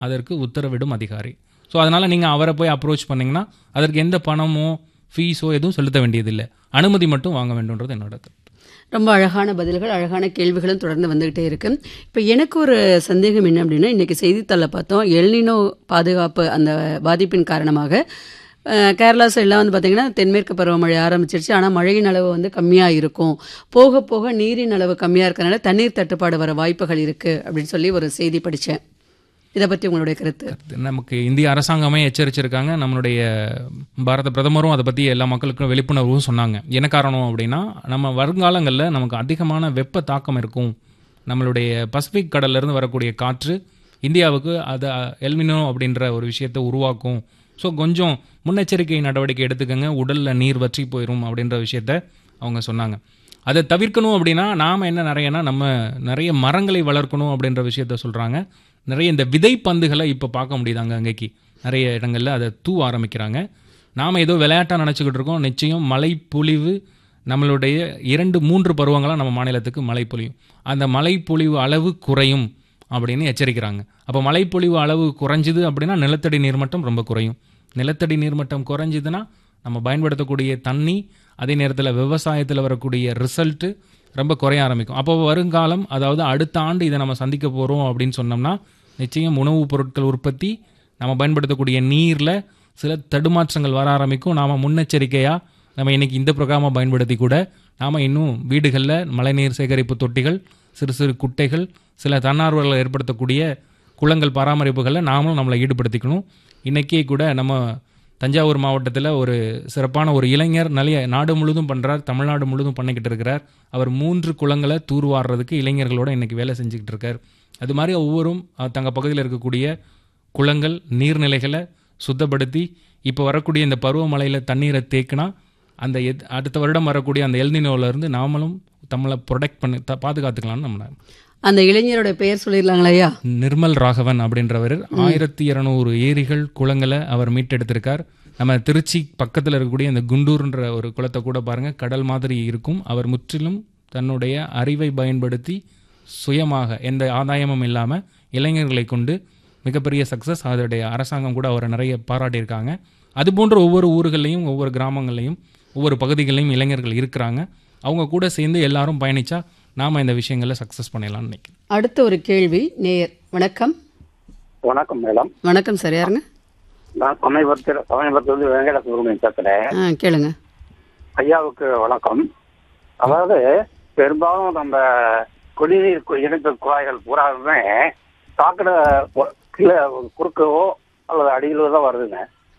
அதற்கு உத்தரவிடும் அதிகாரி ஸோ அதனால் நீங்கள் அவரை போய் அப்ரோச் பண்ணிங்கன்னா அதற்கு எந்த பணமோ ஃபீஸோ எதுவும் செலுத்த வேண்டியதில்லை அனுமதி மட்டும் வாங்க வேண்டும்ன்றது என்னோட கருத்து ரொம்ப அழகான பதில்கள் அழகான கேள்விகளும் தொடர்ந்து வந்துகிட்டே இருக்கு இப்போ எனக்கு ஒரு சந்தேகம் என்ன அப்படின்னா இன்னைக்கு செய்தித்தாளில் பார்த்தோம் எல்னினோ பாதுகாப்பு அந்த பாதிப்பின் காரணமாக அஹ், கேரளா சைட்லாம் வந்து பார்த்திங்கன்னா தென்மேற்கு பருவமழை ஆரம்பிச்சிருச்சு ஆனால் மழையின் அளவு வந்து கம்மியாக இருக்கும் போக போக நீரின் அளவு கம்மியாக இருக்கறனால தண்ணீர் தட்டுப்பாடு வர வாய்ப்புகள் இருக்குது அப்படின்னு சொல்லி ஒரு செய்தி படித்தேன் இதை பற்றி உங்களுடைய கருத்து நமக்கு இந்திய அரசாங்கமே எச்சரிச்சிருக்காங்க நம்மளுடைய பாரத பிரதமரும் அதை பற்றி எல்லா மக்களுக்கும் விழிப்புணர்வும் சொன்னாங்க என்ன காரணம் அப்படின்னா நம்ம வருங்காலங்களில் நமக்கு அதிகமான வெப்ப தாக்கம் இருக்கும் நம்மளுடைய பசிபிக் கடல்ல இருந்து வரக்கூடிய காற்று இந்தியாவுக்கு அதை எல்மினோ அப்படின்ற ஒரு விஷயத்தை உருவாக்கும் ஸோ கொஞ்சம் முன்னெச்சரிக்கை நடவடிக்கை எடுத்துக்கங்க உடலில் நீர் வற்றி போயிடும் அப்படின்ற விஷயத்த அவங்க சொன்னாங்க அதை தவிர்க்கணும் அப்படின்னா நாம் என்ன நிறையனா நம்ம நிறைய மரங்களை வளர்க்கணும் அப்படின்ற விஷயத்த சொல்கிறாங்க நிறைய இந்த விதை பந்துகளை இப்போ பார்க்க முடியுது அங்கே அங்கேக்கு நிறைய இடங்களில் அதை தூவ ஆரம்பிக்கிறாங்க நாம் ஏதோ விளையாட்டாக நினச்சிக்கிட்டு இருக்கோம் நிச்சயம் மழை பொழிவு நம்மளுடைய இரண்டு மூன்று பருவங்களாக நம்ம மாநிலத்துக்கு மழை பொழியும் அந்த மழை பொழிவு அளவு குறையும் அப்படின்னு எச்சரிக்கிறாங்க அப்போ மழைப்பொழிவு அளவு குறைஞ்சுது அப்படின்னா நிலத்தடி நீர்மட்டம் ரொம்ப குறையும் நிலத்தடி நீர்மட்டம் குறைஞ்சுதுன்னா நம்ம பயன்படுத்தக்கூடிய தண்ணி அதே நேரத்தில் விவசாயத்தில் வரக்கூடிய ரிசல்ட்டு ரொம்ப குறைய ஆரம்பிக்கும் அப்போ வருங்காலம் அதாவது அடுத்த ஆண்டு இதை நம்ம சந்திக்க போகிறோம் அப்படின்னு சொன்னோம்னா நிச்சயம் உணவுப் பொருட்கள் உற்பத்தி நம்ம பயன்படுத்தக்கூடிய நீரில் சில தடுமாற்றங்கள் வர ஆரம்பிக்கும் நாம் முன்னெச்சரிக்கையாக நம்ம இன்னைக்கு இந்த ப்ரோக்ராமை பயன்படுத்தி கூட நாம் இன்னும் வீடுகளில் மழைநீர் சேகரிப்பு தொட்டிகள் சிறு சிறு குட்டைகள் சில தன்னார்வலர்கள் ஏற்படுத்தக்கூடிய குளங்கள் பராமரிப்புகளில் நாமளும் நம்மளை ஈடுபடுத்திக்கணும் இன்றைக்கே கூட நம்ம தஞ்சாவூர் மாவட்டத்தில் ஒரு சிறப்பான ஒரு இளைஞர் நிறைய நாடு முழுதும் பண்ணுறார் தமிழ்நாடு முழுதும் பண்ணிக்கிட்டு இருக்கிறார் அவர் மூன்று குளங்களை தூர்வாடுறதுக்கு இளைஞர்களோட இன்னைக்கு வேலை செஞ்சுக்கிட்டு இருக்கார் அது மாதிரி ஒவ்வொரும் அஹ், தங்க பகுதியில் இருக்கக்கூடிய குளங்கள் நீர்நிலைகளை சுத்தப்படுத்தி இப்போ வரக்கூடிய இந்த பருவமழையில் தண்ணீரை தேக்கினா அந்த எத்- அடுத்த வருடம் வரக்கூடிய அந்த எல்னினோல இருந்து நாமளும் தமிழை ப்ரொடெக்ட் பண்ணி த- பாதுகாத்துக்கலாம்னு நம்ம அந்த இளைஞரோட பெயர் சொல்லிடலாங்களா ஐயா நிர்மல் ராகவன் அப்படின்றவர் ஆயிரத்தி இருநூறு ஏரிகள் குளங்களை அவர் மீட்டெடுத்திருக்கார் நம்ம திருச்சி பக்கத்தில் இருக்கக்கூடிய இந்த குண்டூர்ன்ற ஒரு குளத்தை கூட பாருங்க கடல் மாதிரி இருக்கும் அவர் முற்றிலும் தன்னுடைய அறிவை பயன்படுத்தி சுயமாக எந்த ஆதாயமும் இல்லாமல் இளைஞர்களை கொண்டு மிகப்பெரிய சக்ஸஸ் அதோடைய அரசாங்கம் கூட அவரை நிறைய பாராட்டியிருக்காங்க அது போன்ற ஒவ்வொரு ஊர்களையும் ஒவ்வொரு கிராமங்கள்லையும் ஒவ்வொரு பகுதிகளையும் இளைஞர்கள் இருக்கிறாங்க அவங்க கூட சேர்ந்து எல்லாரும் பயணிச்சா நாம இந்த விஷயங்களை சக்ஸஸ் பண்ணிடலாம்னு நினைக்கிறேன் அடுத்த ஒரு கேள்வி நேயர் வணக்கம் வணக்கம் மேடம் வணக்கம் சார் யாருங்க நான் சமயபுரத்தில் சமயபுரத்துலேருந்து வெங்கட சுப்பிரமணியன் பேசுகிறேன் ஆ கேளுங்க ஐயாவுக்கு வணக்கம் அதாவது பெரும்பாலும் நம்ம குடிநீர் கு- இணைப்பு குழாய்கள் பூராவுமே சாக்கடை ஒ- கீழே குறுக்கவோ அல்லது அடியிலோ தான் வருதுங்க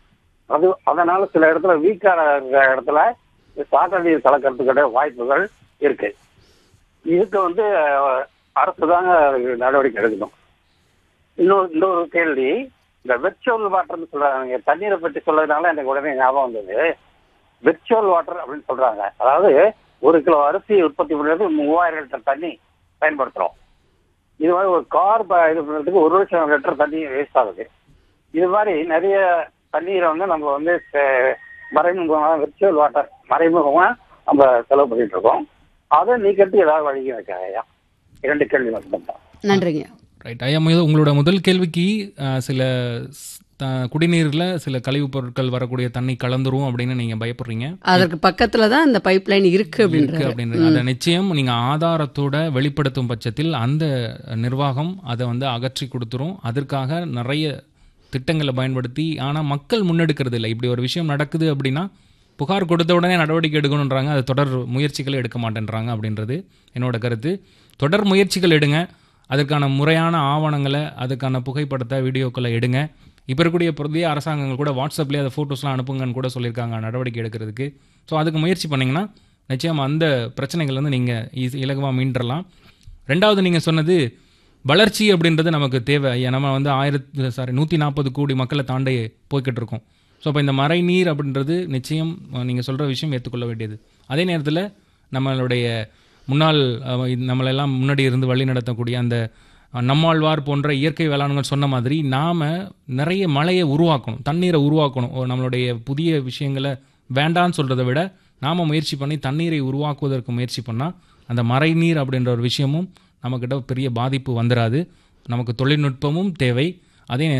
அது அதனால சில இடத்துல வீக்கான இருக்கிற இடத்துல இந்த சாக்கடை நீர் கலக்கிறதுக்கான வாய்ப்புகள் இருக்கு இதுக்கு வந்து அஹ், அரசு தாங்க அதுக்கு நடவடிக்கை எடுக்கணும் இன்னொரு இன்னொரு கேள்வி இந்த வெர்ச்சுவல் வாட்டர்னு சொல்றாங்க தண்ணீரை பற்றி சொல்றதுனால எனக்கு உடனே ஞாபகம் வந்தது வெர்ச்சுவல் வாட்டர் அப்படின்னு சொல்றாங்க அதாவது ஒரு கிலோ அரிசி உற்பத்தி பண்ணுறது மூவாயிரம் லிட்டர் தண்ணி பயன்படுத்துறோம் இது மாதிரி ஒரு கார் ப- இது பண்ணுறதுக்கு ஒரு லட்சம் லிட்டர் தண்ணி வேஸ்ட் ஆகுது இது மாதிரி நிறைய தண்ணீரை வந்து நம்ம வந்து செ- மறைமுகமாக வெர்ச்சுவல் வாட்டர் மறைமுகமாக நம்ம செலவு பண்ணிட்டு இருக்கோம் அதை நீக்கிறதுக்கு ஏதாவது வழி இருக்கா ஐயா இரண்டு கேள்வி மட்டும் தான் நன்றிங்க ரைட் ஐயா முதல் உங்களோட முதல் கேள்விக்கு அஹ், சில ஸ்- த- குடிநீர்ல சில கழிவுப் பொருட்கள் வரக்கூடிய தண்ணி கலந்துரும் அப்படின்னு நீங்க பயப்படுறீங்க அதற்கு பக்கத்துல தான் இந்த பைப் லைன் இருக்கு இருக்கு அப்படின்றது அப்படின்றது அதை நிச்சயம் நீங்க ஆதாரத்தோட வெளிப்படுத்தும் பட்சத்தில் அந்த நிர்வாகம் அதை வந்து அகற்றி கொடுத்துரும் அதற்காக நிறைய திட்டங்களை பயன்படுத்தி ஆனா மக்கள் முன்னெடுக்கிறது இல்லை இப்படி ஒரு விஷயம் நடக்குது அப்படின்னா புகார் கொடுத்த உடனே நடவடிக்கை எடுக்கணுன்றாங்க அது தொடர் முயற்சிகளை எடுக்க மாட்டேன்றாங்க அப்படின்றது என்னோட கருத்து தொடர் முயற்சிகள் எடுங்க அதற்கான முறையான ஆவணங்களை அதுக்கான புகைப்படத்தை வீடியோக்களை எடுங்க இப்போ இருக்கக்கூடிய புதிய அரசாங்கங்கள் கூட வாட்ஸ்அப்லேயே அதை ஃபோட்டோஸ்லாம் அனுப்புங்கன்னு கூட சொல்லியிருக்காங்க நடவடிக்கை எடுக்கிறதுக்கு ஸோ அதுக்கு முயற்சி பண்ணிங்கன்னா நிச்சயம் அந்த பிரச்சனைகள்லேருந்து நீங்கள் ஈஸி இலகுவாக மீண்டரலாம் ரெண்டாவது நீங்கள் சொன்னது வளர்ச்சி அப்படின்றது நமக்கு தேவை ஐயா, நம்ம வந்து ஆயிரத்து சாரி நூற்றி நாற்பது கோடி மக்களை தாண்டி போய்கிட்டு இருக்கோம் ஸோ அப்போ இந்த மறை நீர் அப்படின்றது நிச்சயம் நீங்கள் சொல்கிற விஷயம் ஏற்றுக்கொள்ள வேண்டியது அதே நேரத்தில் நம்மளுடைய முன்னாள் அஹ், இது நம்மளெல்லாம் முன்னாடி இருந்து வழி நடத்தக்கூடிய அந்த அஹ், நம்மாழ்வார் போன்ற இயற்கை வேளாண்கள் சொன்ன மாதிரி நாம் நிறைய மழையை உருவாக்கணும் தண்ணீரை உருவாக்கணும் ஓ, நம்மளுடைய புதிய விஷயங்களை வேண்டான்னு சொல்கிறத விட நாம் முயற்சி பண்ணி தண்ணீரை உருவாக்குவதற்கு முயற்சி பண்ணால் அந்த மறைநீர் அப்படின்ற ஒரு விஷயமும் நம்மக்கிட்ட பெரிய பாதிப்பு வந்துடாது நமக்கு தொழில்நுட்பமும் தேவை அதே